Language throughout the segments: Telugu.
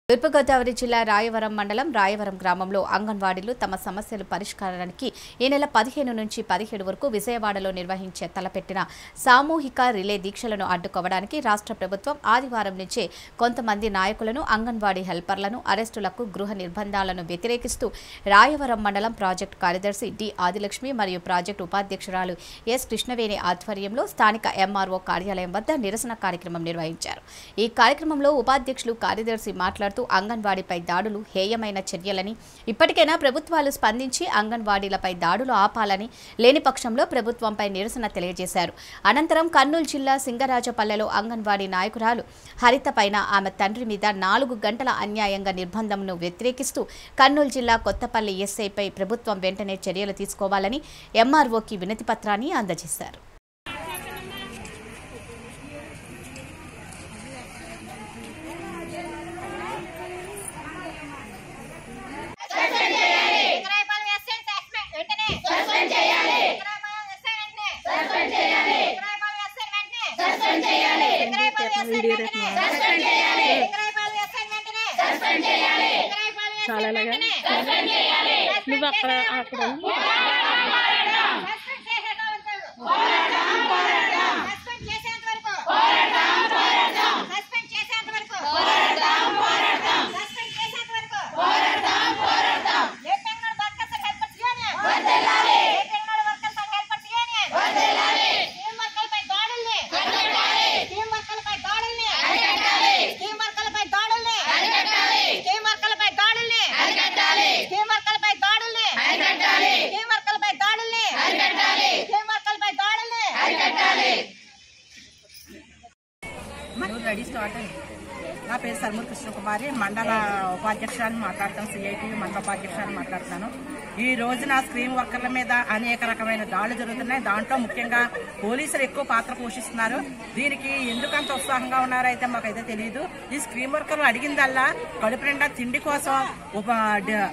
తూర్పుగోదావరి జిల్లా రాయవరం మండలం రాయవరం గ్రామంలో అంగన్వాడీలు తమ సమస్యలు పరిష్కారానికి ఈ నెల పదిహేను నుంచి పదిహేడు వరకు విజయవాడలో నిర్వహించే తలపెట్టిన సామూహిక రిలే దీక్షలను అడ్డుకోవడానికి రాష్ట్ర ప్రభుత్వం ఆదివారం నుంచే కొంతమంది నాయకులను అంగన్వాడీ హెల్పర్లను అరెస్టులకు గృహ నిర్బంధాలను వ్యతిరేకిస్తూ రాయవరం మండలం ప్రాజెక్టు కార్యదర్శి డి ఆదిలక్ష్మి మరియు ప్రాజెక్టు ఉపాధ్యక్షురాలు ఎస్ కృష్ణవేణి ఆధ్వర్యంలో స్థానిక ఎంఆర్ఓ కార్యాలయం వద్ద నిరసన కార్యక్రమం నిర్వహించారు ఈ కార్యక్రమంలో ఉపాధ్యక్షులు కార్యదర్శి మాట్లాడుతూ అంగన్వాడీపై దాడులు హేయమైన చర్యలని ఇప్పటికైనా ప్రభుత్వాలు స్పందించి అంగన్వాడీలపై దాడులు ఆపాలని లేని పక్షంలో ప్రభుత్వంపై నిరసన తెలియజేశారు అనంతరం కర్నూలు జిల్లా సింగరాజపల్లెలో అంగన్వాడీ నాయకురాలు హరిత పైన ఆమె తండ్రి మీద నాలుగు గంటల అన్యాయంగా నిర్బంధంను వ్యతిరేకిస్తూ కర్నూలు జిల్లా కొత్తపల్లి ఎస్ఐపై ప్రభుత్వం వెంటనే చర్యలు తీసుకోవాలని ఎంఆర్ఓకి వినతి పత్రాన్ని అందజేశారు విక్రయపాలెం ఎస్ఐ సస్పెండ్ వెంటనే సస్పెండ్ చేయాలి విక్రయపాలెం ఎస్ఐ వెంటనే సస్పెండ్ చేయాలి విక్రయపాలెం ఎస్ఐ వెంటనే సస్పెండ్ చేయాలి విక్రయపాలెం ఎస్ఐ వెంటనే సస్పెండ్ చేయాలి విక్రయపాలెం ఎస్ఐ వెంటనే సస్పెండ్ చేయాలి విక్రయపాలెం ఎస్ఐ వెంటనే సస్పెండ్ చేయాలి నువ్వు అక్కడ అక్కడ సస్పెండ్ చేసేంత వరకు పోరాటం పోరాటం సస్పెండ్ చేసేంత వరకు పోరాటం పోరాటం సస్పెండ్ చేసేంత వరకు పోరాటం పోరాటం సస్పెండ్ చేసేంత వరకు పోరాటం పోరాటం ఏపీఎంఎల్ వర్కర్స్ హెల్పర్స్ యూనియన్ వర్ధిల్లాలి ఏపీఎంఎల్ వర్కర్స్ హెల్పర్స్ యూనియన్ వర్ధిల్లాలి టీం వర్కర్లపై దాడుల్ని అరికట్టాలి టీం వర్కర్లపై దాడుల్ని అరికట్టాలి టీం వర్కర్లపై దాడుల్ని అరికట్టాలి టీం వర్కర్లపై దాడుల్ని అరికట్టాలి టీం వర్కర్లపై దాడుల్ని అరికట్టాలి టీం వర్కర్లపై దాడుల్ని అరికట్టాలి టీం వర్కర్లపై దాడుల్ని అరికట్టాలి మనం రెడీ స్టార్ట్ అయింది నా పేరు సర్మూర్ కృష్ణకుమారి మండల ఉపాధ్యక్షురాలు మాట్లాడతాను సిఐటి మండల ఉపాధ్యక్షురాలు మాట్లాడుతాను ఈ రోజున స్క్రీన్ వర్కర్ల మీద అనేక రకమైన దాడులు జరుగుతున్నాయి దాంట్లో ముఖ్యంగా పోలీసులు ఎక్కువ పాత్ర పోషిస్తున్నారు దీనికి ఎందుకంత ఉత్సాహంగా ఉన్నారో అయితే మాకైతే తెలియదు ఈ స్క్రీన్ వర్కర్లు అడిగిందల్లా కడుపు నిండా తిండి కోసం ఉప డ-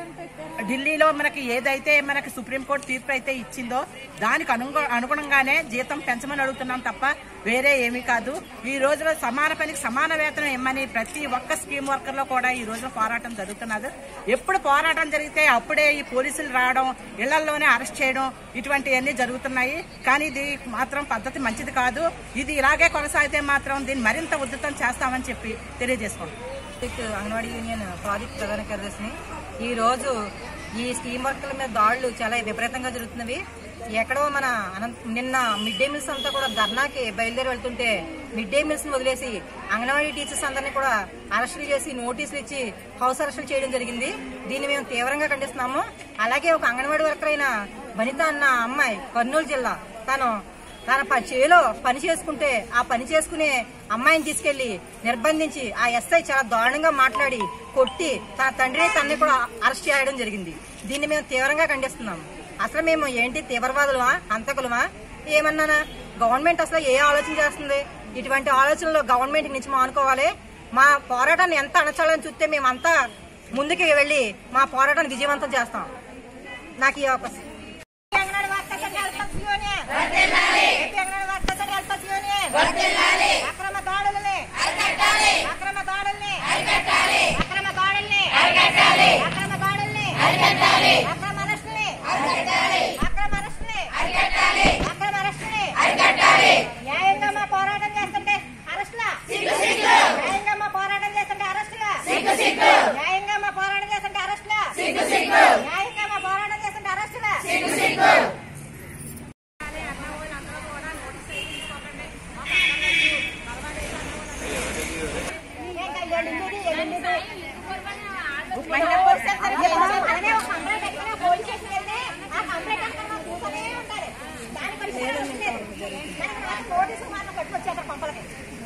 ఢిల్లీలో మనకి ఏదైతే మనకి సుప్రీంకోర్టు తీర్పు అయితే ఇచ్చిందో దానికి అనుగు అనుగుణంగానే జీతం పెంచమని అడుగుతున్నాం తప్ప వేరే ఏమీ కాదు ఈ రోజున సమాన పనికి సమాన వేతనం ఇమ్మని ప్రతి ఒక్క స్కీమ్ వర్కర్ లో కూడా ఈ రోజున పోరాటం జరుగుతున్నది ఎప్పుడు పోరాటం జరిగితే అప్పుడే ఈ పోలీసులు రావడం ఇళ్లలోనే అరెస్ట్ చేయడం ఇటువంటివన్నీ జరుగుతున్నాయి కానీ ఇది మాత్రం పద్ధతి మంచిది కాదు ఇది ఇలాగే కొనసాగితే మాత్రం దీన్ని మరింత ఉధృతం చేస్తామని చెప్పి తెలియజేసుకుంటాం ప్రాజెక్ట్ అంగన్వాడీ యూనియన్ ప్రాజెక్ట్ ప్రధాన కార్యదర్శిని ఈ రోజు ఈ స్కీమ్ వర్కర్ల మీద దాడులు చాలా విపరీతంగా జరుగుతున్నవి ఎక్కడో మన అనంత నిన్న మిడ్ డే మీల్స్ అంతా కూడా ధర్నాకి బయలుదేరి వెళ్తుంటే మిడ్ డే మీల్స్ ని వదిలేసి అంగన్వాడీ టీచర్స్ అందరినీ కూడా అరెస్టులు చేసి నోటీసులు ఇచ్చి హౌస్ అరెస్టులు చేయడం జరిగింది దీన్ని మేము తీవ్రంగా ఖండిస్తున్నాము అలాగే ఒక అంగన్వాడీ వర్కర్ అయిన వనిత అన్న అమ్మాయి కర్నూలు జిల్లా తను తన ప- చేలో పని చేసుకుంటే ఆ పని చేసుకునే అమ్మాయిని తీసుకెళ్లి నిర్బంధించి ఆ ఎస్ఐ చాలా దారుణంగా మాట్లాడి కొట్టి తన తండ్రిని తన్ని కూడా అరెస్ట్ చేయడం జరిగింది దీన్ని మేము తీవ్రంగా ఖండిస్తున్నాము అసలు మేము ఏంటి తీవ్రవాదులమా హంతకులమా ఏమన్నానా గవర్నమెంట్ అసలు ఏ ఆలోచన చేస్తుంది ఇటువంటి ఆలోచనలు గవర్నమెంట్ నుంచి మానుకోవాలి మా పోరాటాన్ని ఎంత అణచాలని చూస్తే మేమంతా ముందుకు వెళ్లి మా పోరాటాన్ని విజయవంతం చేస్తాం నాకు ఈ అవకాశం అంగన్వాడీ వర్కర్స్ హెల్పర్స్ యూనియన్ వర్ధిల్లాలి అంగన్వాడీ వర్కర్స్ హెల్పర్స్ యూనియన్ వర్ధిల్లాలి అక్రమ దాడులని అరికట్టాలి అక్రమ దాడుల్ని అరికట్టాలి అక్రమ దాడుల్ని అరికట్టాలి అక్రమ దాడుల్ని అరికట్టాలి అక్రమ అరెస్టుల్ని అరికట్టాలి అక్రమ అరెస్టుల్ని అరికట్టాలి అక్రమ అరెస్టుల్ని అరికట్టాలి న్యాయంగా మా పోరాటం చేస్తుంటే అరెస్టులా సిగ్గు సిగ్గు న్యాయంగా మా పోరాటం చేస్తుంటే అరెస్టులా సిగ్గు సిగ్గు న్యాయంగా మా పోరాటం చేస్తుంటే అరెస్టులా సిగ్గు సిగ్గు న్యాయంగా మా పోరాటం చేస్తుంటే అరెస్టులా సిగ్గు సిగ్గు మహిళా పోలీస్ మనమే ఒక కంప్లైంట్ ఎక్కడ పోలీస్ స్టేషన్ వెళ్తే ఆ కంప్లైంట్ అక్కడ మనం చూస్తూనే ఉండాలి దాని పరిస్థితి దానికి మాత్రం నోటీసులు మాత్రం పట్టుకొచ్చేస్తారు పంపలకి